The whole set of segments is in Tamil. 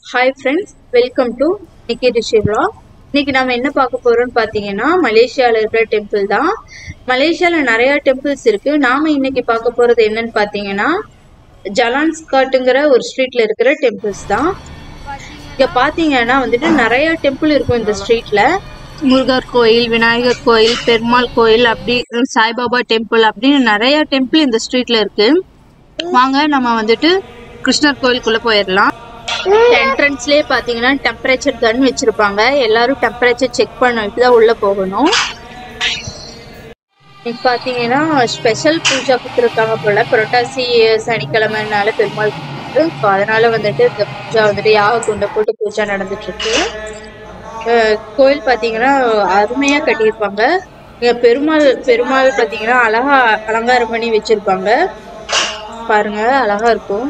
Hi friends welcome to Nikki Rishi vlog இன்னைக்கு நம்ம என்ன பார்க்க போறோம்னு பார்த்தீங்கன்னா மலேசியாவில் இருக்கிற டெம்பிள் தான் மலேசியாவில் நிறைய டெம்பிள்ஸ் இருக்கு நாம இன்னைக்கு பார்க்க போறது என்னன்னு பார்த்தீங்கன்னா ஜலான்ஸ்காட்டுங்கிற ஒரு ஸ்ட்ரீட்ல இருக்கிற டெம்பிள்ஸ் தான் இங்க பாத்தீங்கன்னா வந்துட்டு நிறைய டெம்பிள் இருக்கும் இந்த ஸ்ட்ரீட்ல முருகர் கோயில் விநாயகர் கோயில் பெருமாள் கோயில் அப்படி சாய்பாபா டெம்பிள் அப்படின்னு நிறைய டெம்பிள் இந்த ஸ்ட்ரீட்ல இருக்கு வாங்க நம்ம வந்துட்டு கிருஷ்ணர் கோயிலுக்குள்ள போயிடலாம் என்ட்ரன்ஸ்லயே பாத்தீங்கன்னா டெம்பரேச்சர் கன் வச்சிருப்பாங்க எல்லாரும் டெம்பரேச்சர் செக் பண்ணிட்டு தான் உள்ள போகணும் இன்னைக்கு பாத்தீங்கன்னா ஸ்பெஷல் பூஜா கொடுத்துருக்காங்க போல புரட்டாசி சனிக்கிழமைனால பெருமாள் கோயில். So, அதனால வந்துட்டு இந்த பூஜா வந்துட்டு யாக குண்டை போட்டு பூஜா நடந்துட்டு இருக்கு அஹ் கோயில் பாத்தீங்கன்னா அருமையா கட்டியிருப்பாங்க இங்க பெருமாள் பெருமாள் பாத்தீங்கன்னா அழகா அலங்காரம் பண்ணி வச்சிருப்பாங்க பாருங்க அழகா இருக்கும்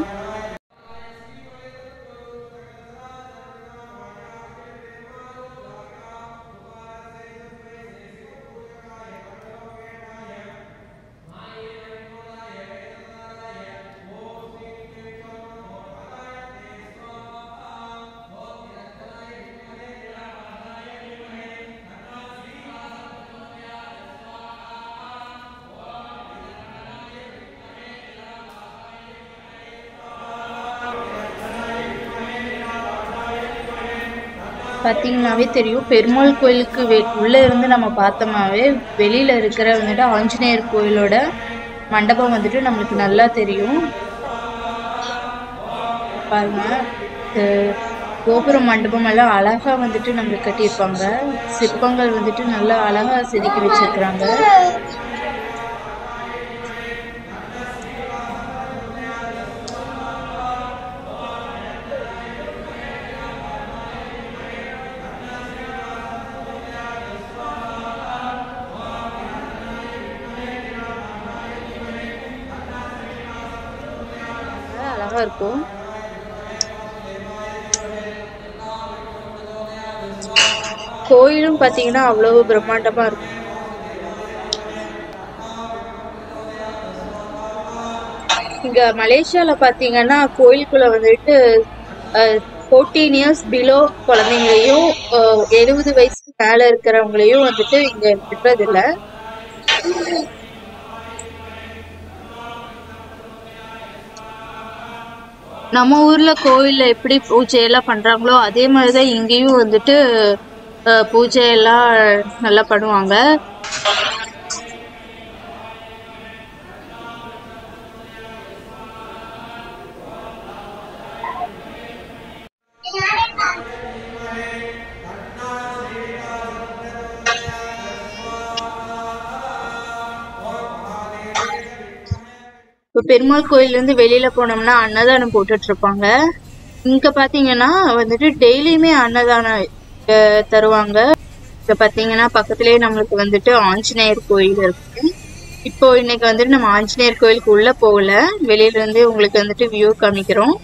பார்த்தீங்கன்னாவே தெரியும் பெருமாள் கோயிலுக்கு வெ உள்ளே இருந்து நம்ம பார்த்தோமாவே வெளியில் இருக்கிற வந்துட்டு ஆஞ்சநேயர் கோயிலோட மண்டபம் வந்துட்டு நம்மளுக்கு நல்லா தெரியும் பாருங்க இது கோபுர மண்டபம் எல்லாம் அழகா வந்துட்டு நம்மளுக்கு கட்டியிருப்பாங்க சிற்பங்கள் வந்துட்டு நல்லா அழகா செதுக்கி வச்சிருக்கிறாங்க அழகா இருக்கும் கோயிலும் பாத்தீங்கன்னா அவ்வளவு பிரம்மாண்டமா இருக்கும் இங்க மலேசியால பாத்தீங்கன்னா கோயிலுக்குள்ள வந்துட்டு ஃபோர்டீன் இயர்ஸ் பிலோ குழந்தைங்களையும் எழுபது வயசுக்கு மேல இருக்கிறவங்களையும் வந்துட்டு இங்க விடுறது இல்ல நம்ம ஊர்ல கோவில்ல எப்படி பூஜை எல்லாம் பண்றாங்களோ அதே மாதிரிதான் இங்கேயும் வந்துட்டு அஹ், பூஜை எல்லாம் நல்லா பண்ணுவாங்க இப்போ பெருமாள் கோயில்ல இருந்து வெளியில போனோம்னா அன்னதானம் போட்டுட்டு இருப்பாங்க இங்க பாத்தீங்கன்னா வந்துட்டு டெய்லியுமே அன்னதானம் அஹ், தருவாங்க இப்ப பாத்தீங்கன்னா பக்கத்துலயே நம்மளுக்கு வந்துட்டு ஆஞ்சநேயர் கோயில் இருக்கு இப்போ இன்னைக்கு வந்துட்டு நம்ம ஆஞ்சநேயர் கோயிலுக்கு உள்ள போகல வெளியில இருந்து உங்களுக்கு வந்துட்டு வியூ காமிக்கிறோம்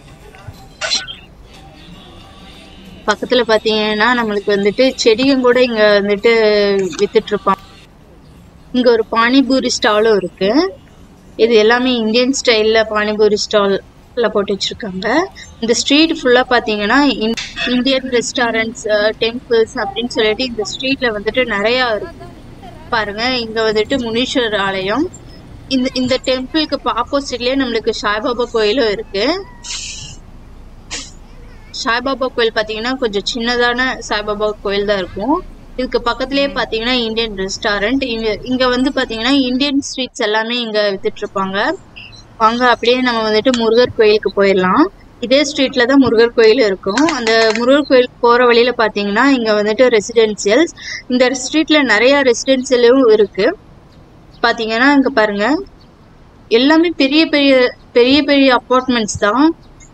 பக்கத்துல பாத்தீங்கன்னா நம்மளுக்கு வந்துட்டு செடியும் கூட இங்க வந்துட்டு வித்துட்டு இருப்பாங்க இங்க ஒரு பானிபூரி ஸ்டாலும் இருக்கு இது எல்லாமே இந்தியன் ஸ்டைல்ல பானிபூரி ஸ்டால்ல போட்டு வச்சிருக்காங்க இந்த ஸ்ட்ரீட் ஃபுல்லா பாத்தீங்கன்னா இந்- இந்தியன் ரெஸ்டாரண்ட்ஸ் டெம்பிள்ஸ் அப்படின்னு சொல்லிட்டு இந்த ஸ்ட்ரீட்ல வந்துட்டு நிறைய இருக்கு பாருங்க இங்க வந்துட்டு முனீஸ்வரர் ஆலயம் இந்த இந்த டெம்பிளுக்கு ஆப்போசிட்லயே நம்மளுக்கு சாய்பாபா கோயிலும் இருக்கு சாய்பாபா கோயில் பாத்தீங்கன்னா கொஞ்சம் சின்னதான சாய்பாபா கோயில் தான் இருக்கும் இதுக்கு பக்கத்துலயே பாத்தீங்கன்னா இந்தியன் ரெஸ்டாரண்ட் இங்க இங்க வந்து பாத்தீங்கன்னா இந்தியன் ஸ்வீட்ஸ் எல்லாமே இங்க வித்துட்டு இருப்பாங்க வாங்க அப்படியே நம்ம வந்துட்டு முருகர் கோயிலுக்கு போயிடலாம் இதே ஸ்ட்ரீட்ல தான் முருகர் கோயில் இருக்கும் அந்த முருகர் கோயிலுக்கு போற வழியில பாத்தீங்கன்னா இங்க வந்துட்டு ரெசிடென்சியல்ஸ் இந்த ஸ்ட்ரீட்ல நிறைய ரெசிடென்சியலும் இருக்கு பாத்தீங்கன்னா இங்க பாருங்க எல்லாமே பெரிய பெரிய பெரிய பெரிய அப்பார்ட்மெண்ட்ஸ் தான்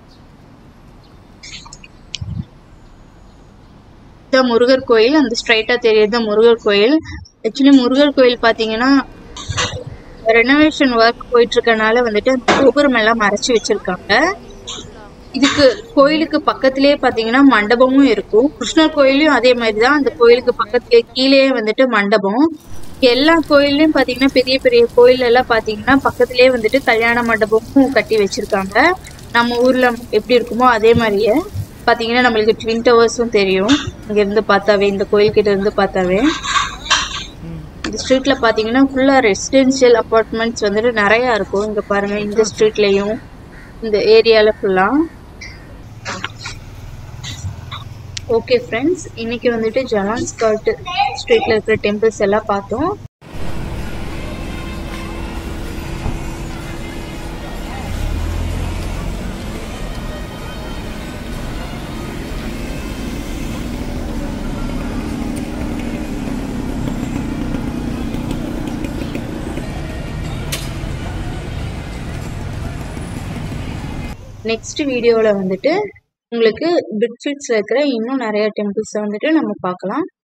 இதான் முருகர் கோயில் அந்த ஸ்ட்ரைட்டா தெரியுது முருகர் கோயில் ஆக்சுவலி முருகர் கோயில் பாத்தீங்கன்னா ரெனோவேஷன் ஒர்க் போயிட்டு இருக்கனால வந்துட்டு அந்த கோபுரம் எல்லாம் மறைச்சு வச்சிருக்காங்க இதுக்கு கோயிலுக்கு பக்கத்திலேயே பாத்தீங்கன்னா மண்டபமும் இருக்கும் கிருஷ்ணர் கோயிலையும் அதே மாதிரி தான் அந்த கோயிலுக்கு பக்கத்துலயே கீழே வந்துட்டு மண்டபம் எல்லா கோயில்லையும் பாத்தீங்கன்னா பெரிய பெரிய கோயில் எல்லாம் பாத்தீங்கன்னா பக்கத்திலேயே வந்துட்டு கல்யாண மண்டபமும் கட்டி வச்சிருக்காங்க நம்ம ஊர்ல எப்படி இருக்குமோ அதே மாதிரியே பார்த்தீங்கன்னா நம்மளுக்கு ட்வின் டவர்ஸும் தெரியும் இங்கேருந்து பார்த்தாவே இந்த கோயில்கிட்ட இருந்து பார்த்தாவே இந்த ஸ்ட்ரீட்ல பார்த்தீங்கன்னா ஃபுல்லாக ரெசிடென்ஷியல் அப்பார்ட்மெண்ட்ஸ் வந்துட்டு நிறையா இருக்கும் இங்கே பாருங்க இந்த ஸ்ட்ரீட்லேயும் இந்த ஏரியாவில் ஃபுல்லாக ஓகே ஃப்ரெண்ட்ஸ் இன்னைக்கு வந்துட்டு ஜலான் ஸ்காட் ஸ்ட்ரீட்ல இருக்கிற டெம்பிள்ஸ் எல்லாம் பார்த்தோம் நெக்ஸ்ட் வீடியோவில் வந்துட்டு உங்களுக்கு பிட்ஃபிட்ஸில் இருக்கிற இன்னும் நிறைய டெம்பிள்ஸை வந்துட்டு நம்ம பார்க்கலாம்